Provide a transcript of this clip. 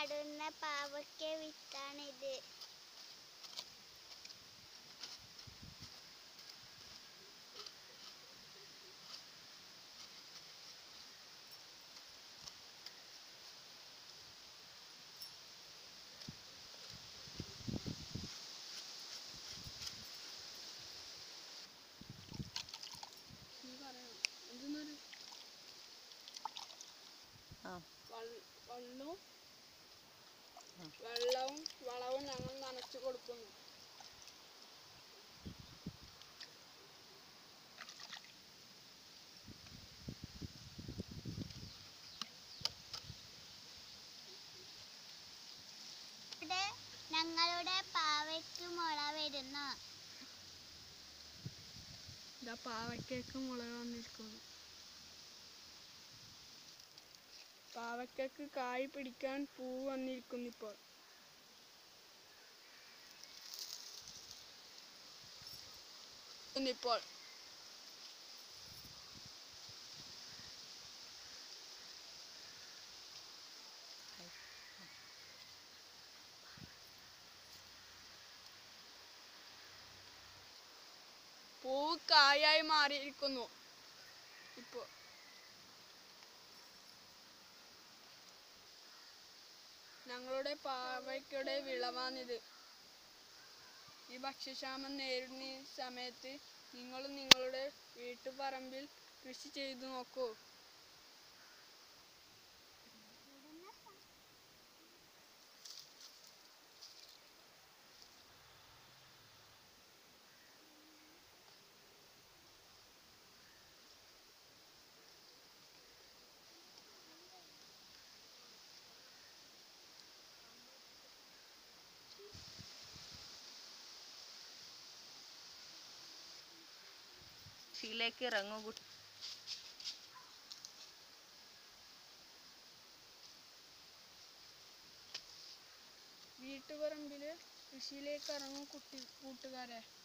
നടുന്ന പാവയ്ക്ക വിത്താണിത് നീ പറയണം എന്തെന്നൊരു ആ വെള്ളവും ആ. വെള്ളവും വളവും ഞങ്ങൾ നനച്ചു കൊടുക്കുന്നു ഇവിടെ ഞങ്ങളുടെ പാവയ്ക്ക് മുള വരുന്നു ഇതാ പാവയ്ക്കൊക്കെ മുളക് വന്നിരിക്കുന്നു പാവയ്ക്കൊക്കെ കായ് പിടിക്കാൻ പൂ വന്നിരിക്കുന്നു ഇപ്പോൾ ഇപ്പോൾ പൂ കായായി മാറിയിരിക്കുന്നു ഇപ്പോൾ ഞങ്ങളുടെ പാവയ്ക്കയുടെ വിളവാണിത് ഈ ഭക്ഷ്യക്ഷാമം നേരിടുന്ന ഈ സമയത്ത് നിങ്ങളും നിങ്ങളുടെ വീട്ടുപറമ്പിൽ കൃഷി ചെയ്തു നോക്കൂ കൃഷിയിലേക്ക് ഇറങ്ങൂ കുട്ടി വീട്ടുപറമ്പില് കൃഷിയിലേക്ക് ഇറങ്ങും കുട്ടി കൂട്ടുകാരെ